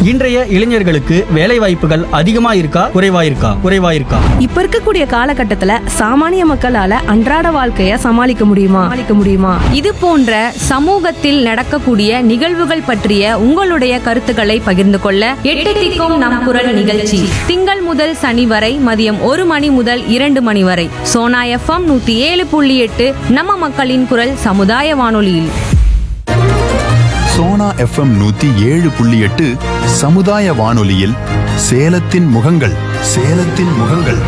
இன்றைய இளைஞர்களுக்கு வேலை வாய்ப்புகள் அதிகமா இருக்கா குறைவா இருக்கா குறைவா இருக்கா இப்ப இருக்கக்கூடிய காலகட்டத்துல சாமானிய மக்களால அன்றாட வாழ்க்கைய சமாளிக்க முடியுமா சமாளிக்க முடியுமா இது போன்ற சமூகத்தில் நடக்கக்கூடிய நிகழ்வுகள் பற்றிய உங்களுடைய கருத்துக்களை பகிர்ந்து கொள்ள எட்டு திக்கும் நம் குரல் நிகழ்ச்சி திங்கள் முதல் சனி வரை மதியம் ஒரு மணி முதல் இரண்டு மணி வரை சோனா எஃப்எம் நூத்தி ஏழு புள்ளி எட்டு நம்ம மக்களின் குரல் சமுதாய வானொலியில் சோனா எஃப்எம் நூத்தி ஏழு புள்ளி எட்டு சமுதாய வானொலியில் சேலத்தின் முகங்கள் சேலத்தின் முகங்கள்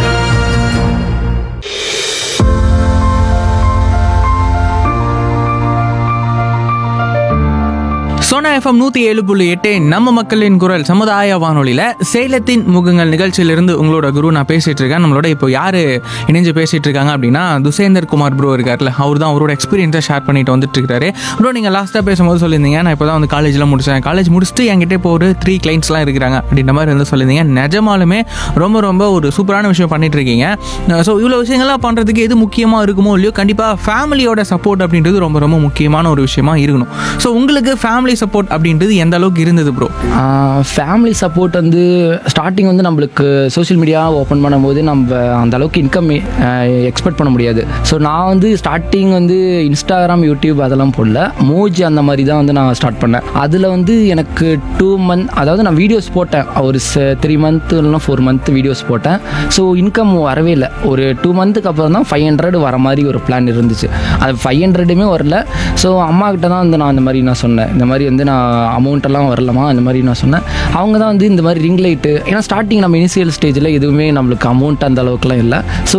சோனா எஃப்எம் நூற்றி ஏழு புள்ளி எட்டு நம்ம மக்களின் குரல் சமுதாய வானொலியில் சேலத்தின் முகங்கள் நிகழ்ச்சியிலிருந்து உங்களோட குரு நான் பேசிட்டு இருக்கேன் நம்மளோட இப்போ யார் இணைஞ்சு பேசிட்டு இருக்காங்க அப்படின்னா துசேந்தர் குமார் ப்ரோ இருக்கார்ல அவர் தான் அவரோட எக்ஸ்பீரியன்ஸை ஷேர் பண்ணிட்டு வந்துட்டு இருக்காரு ப்ரோ நீங்கள் லாஸ்ட்டாக பேசும்போது சொல்லியிருந்தீங்க நான் இப்போ தான் வந்து காலேஜில் முடிச்சேன் காலேஜ் முடிச்சுட்டு என்கிட்ட இப்போ ஒரு த்ரீ கிளைண்ட்ஸ்லாம் இருக்கிறாங்க அப்படின்ற மாதிரி வந்து சொல்லியிருந்தீங்க நிஜமாலுமே ரொம்ப ரொம்ப ஒரு சூப்பரான விஷயம் பண்ணிட்டு இருக்கீங்க ஸோ இவ்வளோ விஷயங்கள்லாம் பண்ணுறதுக்கு எது முக்கியமாக இருக்குமோ இல்லையோ கண்டிப்பாக ஃபேமிலியோட சப்போர்ட் அப்படின்றது ரொம்ப ரொம்ப முக்கியமான ஒரு விஷயமா இருக்கணும் ஸோ உங்களுக்கு ஃபேமிலி சப்போர்ட் அப்படின்றது எந்த அளவுக்கு இருந்தது ப்ரோ ஃபேமிலி சப்போர்ட் வந்து ஸ்டார்டிங் வந்து நம்மளுக்கு சோஷியல் மீடியா ஓப்பன் பண்ணும்போது நம்ம அந்த அளவுக்கு இன்கம் எக்ஸ்பெக்ட் பண்ண முடியாது ஸோ நான் வந்து ஸ்டார்டிங் வந்து இன்ஸ்டாகிராம் யூடியூப் அதெல்லாம் போடல மோஜ் அந்த மாதிரி தான் வந்து நான் ஸ்டார்ட் பண்ணேன் அதில் வந்து எனக்கு டூ மந்த் அதாவது நான் வீடியோஸ் போட்டேன் ஒரு த்ரீ மந்த் இல்லைனா ஃபோர் மந்த் வீடியோஸ் போட்டேன் ஸோ இன்கம் வரவே இல்லை ஒரு டூ மந்த்துக்கு அப்புறம் தான் ஃபைவ் ஹண்ட்ரட் வர மாதிரி ஒரு பிளான் இருந்துச்சு அது ஃபைவ் ஹண்ட்ரடுமே வரல ஸோ அம்மா கிட்ட தான் வந்து நான் இந்த மாதிரி நான் சொன்னேன் இந்த மாதிரி வந்து நான் அமௌண்ட் எல்லாம் வரலமா இந்த மாதிரி நான் சொன்னேன் அவங்க தான் வந்து இந்த மாதிரி ரிங் லைட்டு ஏன்னா ஸ்டார்டிங் நம்ம இனிஷியல் ஸ்டேஜில் எதுவுமே நம்மளுக்கு அமௌண்ட் அந்த அளவுக்குலாம் இல்லை ஸோ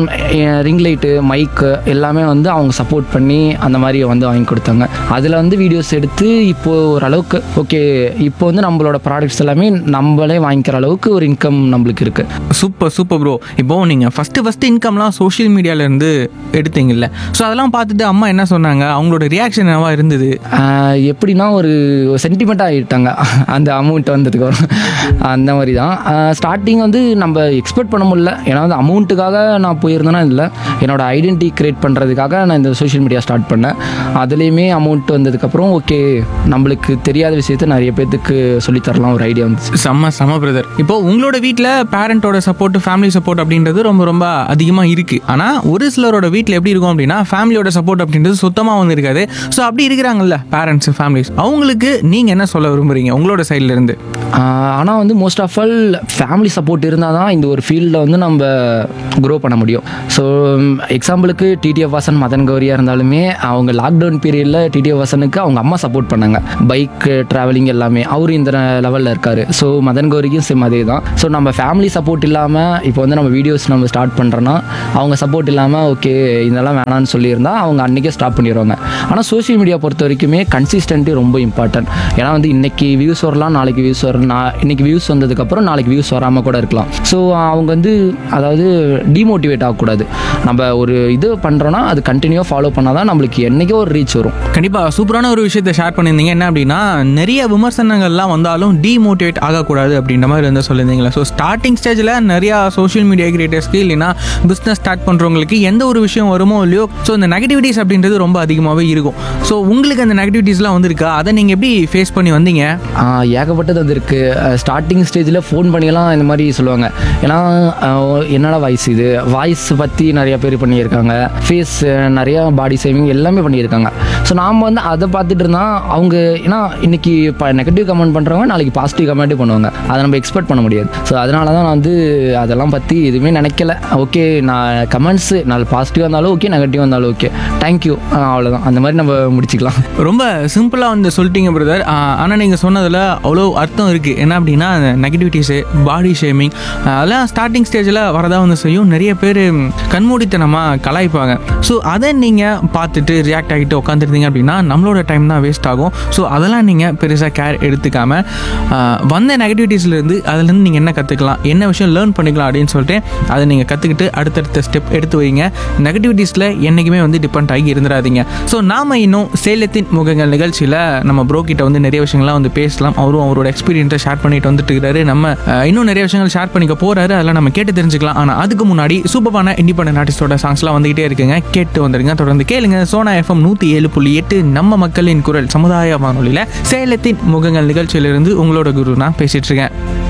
ரிங் லைட்டு மைக்கு எல்லாமே வந்து அவங்க சப்போர்ட் பண்ணி அந்த மாதிரி வந்து வாங்கி கொடுத்தாங்க அதில் வந்து வீடியோஸ் எடுத்து இப்போ ஓரளவுக்கு ஓகே இப்போ வந்து நம்மளோட ப்ராடக்ட்ஸ் எல்லாமே நம்மளே வாங்கிக்கிற அளவுக்கு ஒரு இன்கம் நம்மளுக்கு இருக்குது சூப்பர் சூப்பர் ப்ரோ இப்போ நீங்கள் ஃபஸ்ட்டு ஃபஸ்ட்டு இன்கம்லாம் சோஷியல் மீடியாவிலேருந்து எடுத்தீங்கல்ல ஸோ அதெல்லாம் பார்த்துட்டு அம்மா என்ன சொன்னாங்க அவங்களோட ரியாக்ஷன் என்னவா இருந்தது ஆஹ் எப்படின்னா ஒரு சென்டிமெண்ட்டாக ஆகிட்டாங்க அந்த அமௌண்ட் வந்ததுக்கு அப்புறம் அந்த மாதிரி தான் ஸ்டார்டிங் வந்து நம்ம எக்ஸ்பெக்ட் பண்ண முடியல ஏன்னா வந்து அமௌண்ட்டுக்காக நான் போயிருந்தேன்னா இல்லை என்னோட ஐடென்டிட்டி கிரியேட் பண்ணுறதுக்காக நான் இந்த சோஷியல் மீடியா ஸ்டார்ட் பண்ணேன் அதுலேயுமே அமௌண்ட் வந்ததுக்கப்புறம் ஓகே நம்மளுக்கு தெரியாத விஷயத்த நிறைய பேர்த்துக்கு சொல்லித் தரலாம் ஒரு ஐடியா வந்துச்சு செம்ம செம்ம பிரதர் இப்போ உங்களோட வீட்டில் பேரண்ட்டோட சப்போர்ட் ஃபேமிலி சப்போர்ட் அப்படின்றது ரொம்ப ரொம்ப அதிகமாக இருக்குது ஆனால் ஒரு சிலரோட வீட்டில் எப்படி இருக்கும் அப்படின்னா ஃபேமிலியோட சப்போர்ட் அப்படின்றது சுத்தமாக வந்து இருக்காது ஸோ அப்படி இருக்கிறாங்கல்ல பேரண்ட்ஸ் ஃபேமிலிஸ் அவங்களுக்கு நீங்கள் என்ன சொல்ல விரும்புறீங்க உங்களோட சைட்ல இருந்து ஆனால் வந்து most of all family support இருந்தால் தான் இந்த ஒரு ஃபீல்டில் வந்து நம்ம க்ரோ பண்ண முடியும் ஸோ எக்ஸாம்பிளுக்கு டிடிஎஃப் வாசன் மதன் கௌரியாக இருந்தாலுமே அவங்க லாக்டவுன் பீரியடில் டிடிஎஃப் வாசனுக்கு அவங்க அம்மா சப்போர்ட் பண்ணாங்க பைக் ட்ராவலிங் எல்லாமே அவரும் இந்த லெவலில் இருக்கார் ஸோ மதன் கௌரிக்கும் சேம் அதே தான் ஸோ நம்ம ஃபேமிலி சப்போர்ட் இல்லாமல் இப்போ வந்து நம்ம வீடியோஸ் நம்ம ஸ்டார்ட் பண்ணுறோன்னா அவங்க சப்போர்ட் இல்லாமல் ஓகே இதெல்லாம் வேணான்னு சொல்லியிருந்தா அவங்க அன்றைக்கே ஸ்டாப் பண்ணிடுவாங்க ஆனால் சோஷியல் மீடியா பொறுத்த வரைக்குமே கன்சிஸ்டன்ட்டி ரொம்ப இம்பார்ட்டன்ட் ஏன்னா வந்து இன்னைக்கு வியூஸ் வரலாம் நாளைக்கு வியூஸ் வரும் நான் இன்னைக்கு வியூஸ் வந்ததுக்கப்புறம் நாளைக்கு வியூஸ் வராமல் கூட இருக்கலாம் ஸோ அவங்க வந்து அதாவது டிமோட்டிவேட் ஆகக்கூடாது நம்ம ஒரு இது பண்ணுறோன்னா அது கண்டினியூவாக ஃபாலோ பண்ணால் தான் நம்மளுக்கு என்றைக்கோ ஒரு ரீச் வரும் கண்டிப்பாக சூப்பரான ஒரு விஷயத்தை ஷேர் பண்ணியிருந்தீங்க என்ன அப்படின்னா நிறைய விமர்சனங்கள்லாம் வந்தாலும் டிமோட்டிவேட் ஆகக்கூடாது அப்படின்ற மாதிரி வந்து சொல்லியிருந்தீங்களா ஸோ ஸ்டார்டிங் ஸ்டேஜில் நிறையா சோஷியல் மீடியா கிரியேட்டர்ஸ்க்கு இல்லைன்னா பிஸ்னஸ் ஸ்டார்ட் பண்ணுறவங்களுக்கு எந்த ஒரு விஷயம் வருமோ இல்லையோ ஸோ இந்த நெகட்டிவிட்டிஸ் அப்படின்றது ரொம்ப அதிகமாகவே இருக்கும் ஸோ உங்களுக்கு அந்த நெகட்டிவிட்டிஸ்லாம் வந்திருக்கா அதை நீங்கள் எப்படி ஃபேஸ் பண்ணி வந்தீங்க ஆஹ் ஏகப்பட்டது வந்திருக்கு ஸ்டார்டிங் ஸ்டேஜில் ஃபோன் பண்ணியெல்லாம் இந்த மாதிரி சொல்லுவாங்க ஏன்னா ஆஹ் என்னடா வாய்ஸ் இது வாய்ஸ் பற்றி நிறைய பேர் பண்ணியிருக்காங்க ஃபேஸ் நிறையா பாடி சேவிங் எல்லாமே பண்ணியிருக்காங்க ஸோ நாம் வந்து அதை பார்த்துட்டு இருந்தால் அவங்க ஏன்னா இன்னைக்கு இப்போ நெகட்டிவ் கமெண்ட் பண்ணுறவங்க நாளைக்கு பாசிட்டிவ் கமெண்ட்டே பண்ணுவாங்க அதை நம்ம எக்ஸ்பெக்ட் பண்ண முடியாது ஸோ அதனால தான் நான் வந்து அதெல்லாம் பற்றி எதுவுமே நினைக்கல ஓகே நான் கமெண்ட்ஸு நாலு பாசிட்டிவாக இருந்தாலும் ஓகே நெகட்டிவாக இருந்தாலும் ஓகே தேங்க்யூ அவ்வளோதான் அந்த மாதிரி நம்ம முடிச்சுக்கலாம் ரொம்ப சிம்பிளாக வந்து சொல்லிட்டீங்க பிரதர் ஆனால் நீங்கள் சொன்னதில் அவ்வளோ அர்த்தம் இருக்குது என்ன அப்படின்னா நெகட்டிவிட்டிஸு பாடி ஷேமிங் அதெல்லாம் ஸ்டார்டிங் ஸ்டேஜில் வரதா வந்து செய்யும் நிறைய பேர் கண்மூடித்தனமாக கலாய்ப்பாங்க ஸோ அதை நீங்கள் பார்த்துட்டு ரியாக்ட் ஆகிட்டு உட்காந்துருந்தீங்க அப்படின்னா நம்மளோட டைம் தான் வேஸ்ட் ஆகும் ஸோ அதெல்லாம் நீங்கள் பெருசாக கேர் எடுத்துக்காமல் வந்த நெகட்டிவிட்டிஸ்லேருந்து அதுலேருந்து நீங்கள் என்ன கற்றுக்கலாம் என்ன விஷயம் லேர்ன் பண்ணிக்கலாம் அப்படின்னு சொல்லிட்டு அதை நீங்கள் கற்றுக்கிட்டு அடுத்தடுத்த ஸ்டெப் எடுத்து வைங்க நெகட்டிவிட்டிஸில் என்றைக்குமே வந்து டிபெண்ட் ஆகி இருந்துடாதீங்க ஸோ நாம் இன்னும் சேலத்தின் முகங்கள் நிகழ்ச்சியில் நம்ம நம்ம ப்ரோ கிட்ட வந்து நிறைய விஷயங்கள்லாம் வந்து பேசலாம் அவரும் அவரோட எக்ஸ்பீரியன்ஸை ஷேர் பண்ணிட்டு வந்துட்டு இருக்காரு நம்ம அஹ், இன்னும் நிறைய விஷயங்கள் ஷேர் பண்ணிக்க போறாரு அதெல்லாம் நம்ம கேட்டு தெரிஞ்சுக்கலாம் ஆனால் அதுக்கு முன்னாடி சூப்பரான இண்டிபெண்டன்ட் ஆர்டிஸ்டோட சாங்ஸ்லாம் வந்துகிட்டே இருக்குங்க கேட்டு வந்துருங்க தொடர்ந்து கேளுங்க சோனா எஃப்எம் நூற்றி ஏழு புள்ளி எட்டு நம்ம மக்களின் குரல் சமுதாய வானொலியில் சேலத்தின் முகங்கள் நிகழ்ச்சியிலிருந்து உங்களோட குரு நான் பேசிட்டு இருக்கேன்